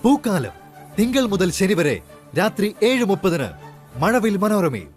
പൂക്കാലം തിങ്കൾ മുതൽ ശനി വരെ രാത്രി ഏഴ് മുപ്പതിന് മഴവിൽ മനോരമയിൽ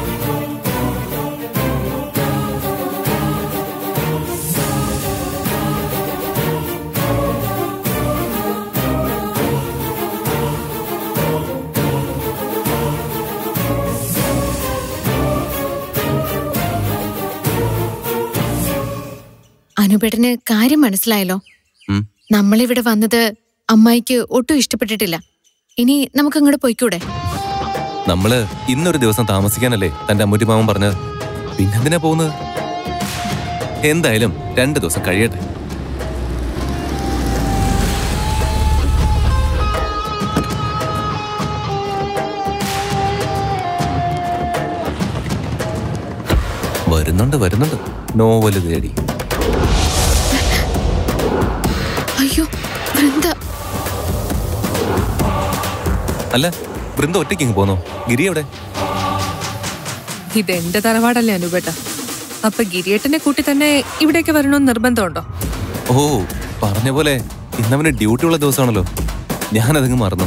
അനുപേട്ടന് കാര്യം മനസ്സിലായല്ലോ ഉം. നമ്മളിവിടെ വന്നത് അമ്മായിക്ക് ഒട്ടും ഇഷ്ടപ്പെട്ടിട്ടില്ല ഇനി നമുക്ക് അങ്ങോട്ട് പോയിക്കൂടെ നമ്മള് ഇന്നൊരു ദിവസം താമസിക്കാനല്ലേ തന്റെ അമ്മൂറ്റി മാമൻ പറഞ്ഞത് പിന്നെന്തിനാ പോകുന്നത് എന്തായാലും രണ്ടു ദിവസം കഴിയട്ടെ വരുന്നുണ്ട് വരുന്നുണ്ട് നോവല് തേടി അയ്യോ വൃന്ദ അല്ല വൃന്ദ ഒറ്റയ്ക്ക് ഇങ്ങ് പോന്നോ ഗിരി എവിടെ ഇതെന്റെ തറവാടല്ലേ അനുപേട്ട അപ്പൊ ഗിരിയേട്ടനെ കൂട്ടി തന്നെ ഇവിടേക്ക് വരണമെന്ന് നിർബന്ധമുണ്ടോ ഓ പറഞ്ഞ പോലെ ഇന്നവന് ഡ്യൂട്ടി ഉള്ള ദിവസമാണല്ലോ ഞാനതങ്ങ് മറന്നു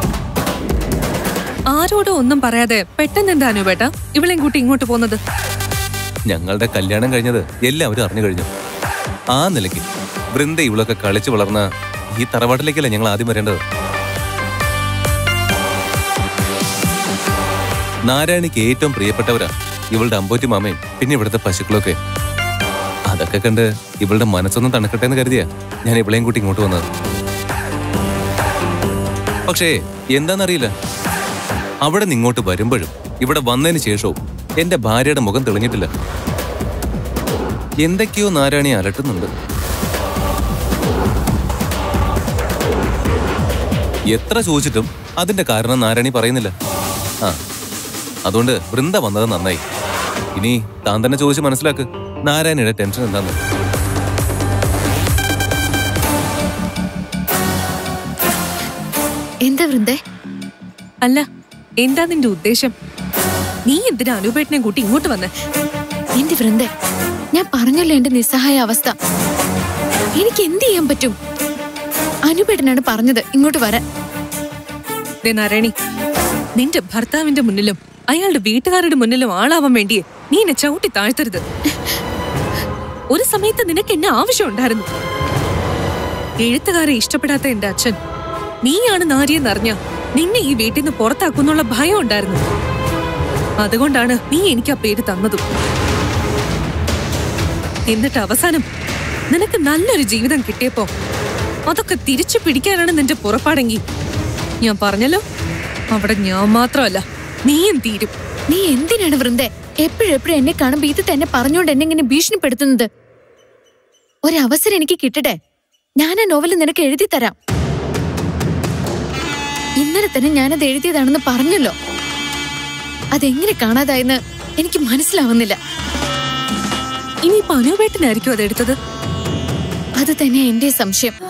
ആരോടും ഒന്നും പറയാതെ പെട്ടെന്ന് എന്താ അനുപേട്ട ഇവളെയും കൂട്ടി ഇങ്ങോട്ട് പോകുന്നത് ഞങ്ങളുടെ കല്യാണം കഴിഞ്ഞത് എല്ലാവരും അറിഞ്ഞു കഴിഞ്ഞു ആ നിലയ്ക്ക് വൃന്ദ ഇവളൊക്കെ കളിച്ചു വളർന്ന ഈ തറവാട്ടിലേക്കല്ലേ ഞങ്ങൾ ആദ്യം വരേണ്ടത് നാരായണിക്ക് ഏറ്റവും പ്രിയപ്പെട്ടവരാ ഇവളുടെ അമ്പോറ്റി മാമയും പിന്നെ ഇവിടുത്തെ പശുക്കളൊക്കെ അതൊക്കെ കണ്ട് ഇവളുടെ മനസ്സൊന്നും തണുക്കട്ടെ എന്ന് കരുതിയാ ഞാൻ ഇവളെയും കൂട്ടി ഇങ്ങോട്ട് വന്നത് പക്ഷേ എന്താന്നറിയില്ല അവിടെ നിന്ന് ഇങ്ങോട്ട് വരുമ്പോഴും ഇവിടെ വന്നതിന് ശേഷവും എന്റെ ഭാര്യയുടെ മുഖം തെളിഞ്ഞിട്ടില്ല എന്തൊക്കെയോ നാരായണി അലട്ടുന്നുണ്ട് എത്ര ചോദിച്ചിട്ടും അതിന്റെ കാരണം നാരായണി പറയുന്നില്ല ആ അതുകൊണ്ട് വൃന്ദ വന്നത് നന്നായി ഇനി താൻ തന്നെ ചോദിച്ച് മനസ്സിലാക്ക് നാരായണിയുടെ ടെൻഷൻ എന്താന്ന് എന്താ വൃന്ദേ അല്ല എന്താ നിന്റെ ഉദ്ദേശം നീ എന്തിനാ അനുപേട്ടനെ കൂട്ടി ഇങ്ങോട്ട് വന്നേ എന്റെ വൃന്ദേ ഞാൻ പറഞ്ഞല്ലോ എന്റെ നിസ്സഹായ അവസ്ഥ എനിക്ക് എന്ത് ചെയ്യാൻ പറ്റും അനുപേട്ടനാണ് പറഞ്ഞത് ഇങ്ങോട്ട് വരാൻ ദേ നാരായണി നിന്റെ ഭർത്താവിന്റെ മുന്നിലും അയാളുടെ വീട്ടുകാരുടെ മുന്നിലും ആളാവാൻ വേണ്ടിയേ നീ എന്നെ ചവിട്ടി താഴ്ത്തരുത് ഒരു സമയത്ത് നിനക്ക് എന്നെ ആവശ്യമുണ്ടായിരുന്നു എഴുത്തുകാരെ ഇഷ്ടപ്പെടാത്ത എന്റെ അച്ഛൻ നീയാണ് നാരിയെന്നറിഞ്ഞ നിന്നെ ഈ വീട്ടിൽ നിന്ന് പുറത്താക്കുന്നുള്ള ഭയം ഉണ്ടായിരുന്നു അതുകൊണ്ടാണ് നീ എനിക്ക് ആ പേര് തന്നതും എന്നിട്ട് അവസാനം നിനക്ക് നല്ലൊരു ജീവിതം കിട്ടിയപ്പോ അതൊക്കെ തിരിച്ചു പിടിക്കാനാണ് നിന്റെ പുറപ്പാടെങ്കിൽ ഞാൻ പറഞ്ഞല്ലോ അവിടെ ഞാൻ മാത്രമല്ല നീയും തീരും നീ എന്തിനാണ് വൃന്ദേ എപ്പോഴെപ്പോഴും എന്നെ കാണുമ്പോ ഇത് തന്നെ പറഞ്ഞുകൊണ്ട് എന്നെ ഇങ്ങനെ ഭീഷണിപ്പെടുത്തുന്നത് ഒരവസരം എനിക്ക് കിട്ടട്ടെ ഞാൻ ആ നോവൽ നിനക്ക് എഴുതി തരാം ഇന്നലെ തന്നെ ഞാനത് എഴുതിയതാണെന്ന് പറഞ്ഞല്ലോ അതെങ്ങനെ കാണാതായെന്ന് എനിക്ക് മനസ്സിലാവുന്നില്ല ഇനിയിപ്പോ അനുപേട്ടനായിരിക്കും അത് എടുത്തത് അത് തന്നെ എന്റെ സംശയം